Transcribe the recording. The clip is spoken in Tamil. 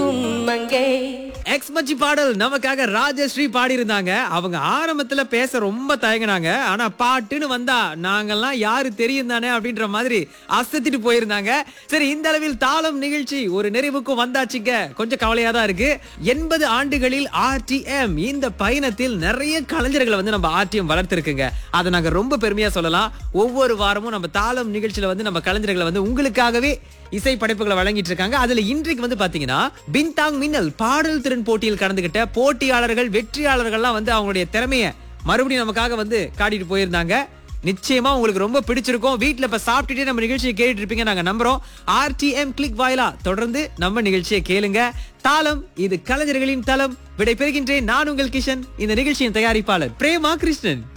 இருக்கும் அங்கே எக்ஸ் மச்சி பாடல் நமக்காக ராஜஸ்ரீ பாடி இருந்தாங்க அவங்க ஆரம்பத்துல பேச ரொம்ப தயங்கினாங்க ஆனா பாட்டுன்னு வந்தா நாங்கெல்லாம் யாரு தெரியும் தானே அப்படின்ற மாதிரி அசத்திட்டு போயிருந்தாங்க சரி இந்த அளவில் தாளம் நிகழ்ச்சி ஒரு நிறைவுக்கும் வந்தாச்சுங்க கொஞ்சம் கவலையா தான் இருக்கு எண்பது ஆண்டுகளில் ஆர்டிஎம் இந்த பயணத்தில் நிறைய கலைஞர்களை வந்து நம்ம ஆர்டிஎம் வளர்த்திருக்குங்க அதை நாங்க ரொம்ப பெருமையா சொல்லலாம் ஒவ்வொரு வாரமும் நம்ம தாளம் நிகழ்ச்சியில வந்து நம்ம கலைஞர்களை வந்து உங்களுக்காகவே இசை படைப்புகளை வழங்கிட்டு இருக்காங்க அதுல இன்றைக்கு வந்து பாத்தீங்கன்னா பின்தாங் மின்னல் பாடல் திறன் போட்டியில் கலந்துகிட்ட போட்டியாளர்கள் வெற்றியாளர்கள்லாம் வந்து அவங்களுடைய திறமைய மறுபடியும் நமக்காக வந்து காட்டிட்டு போயிருந்தாங்க நிச்சயமா உங்களுக்கு ரொம்ப பிடிச்சிருக்கும் வீட்ல இப்ப சாப்பிட்டுட்டே நம்ம நிகழ்ச்சியை கேட்டுட்டு இருப்பீங்க நாங்க நம்புறோம் ஆர்டிஎம் கிளிக் வாயிலா தொடர்ந்து நம்ம நிகழ்ச்சியை கேளுங்க தாளம் இது கலைஞர்களின் தளம் விடை பெறுகின்றேன் நான் உங்கள் கிஷன் இந்த நிகழ்ச்சியின் தயாரிப்பாளர் பிரேமா கிருஷ்ணன்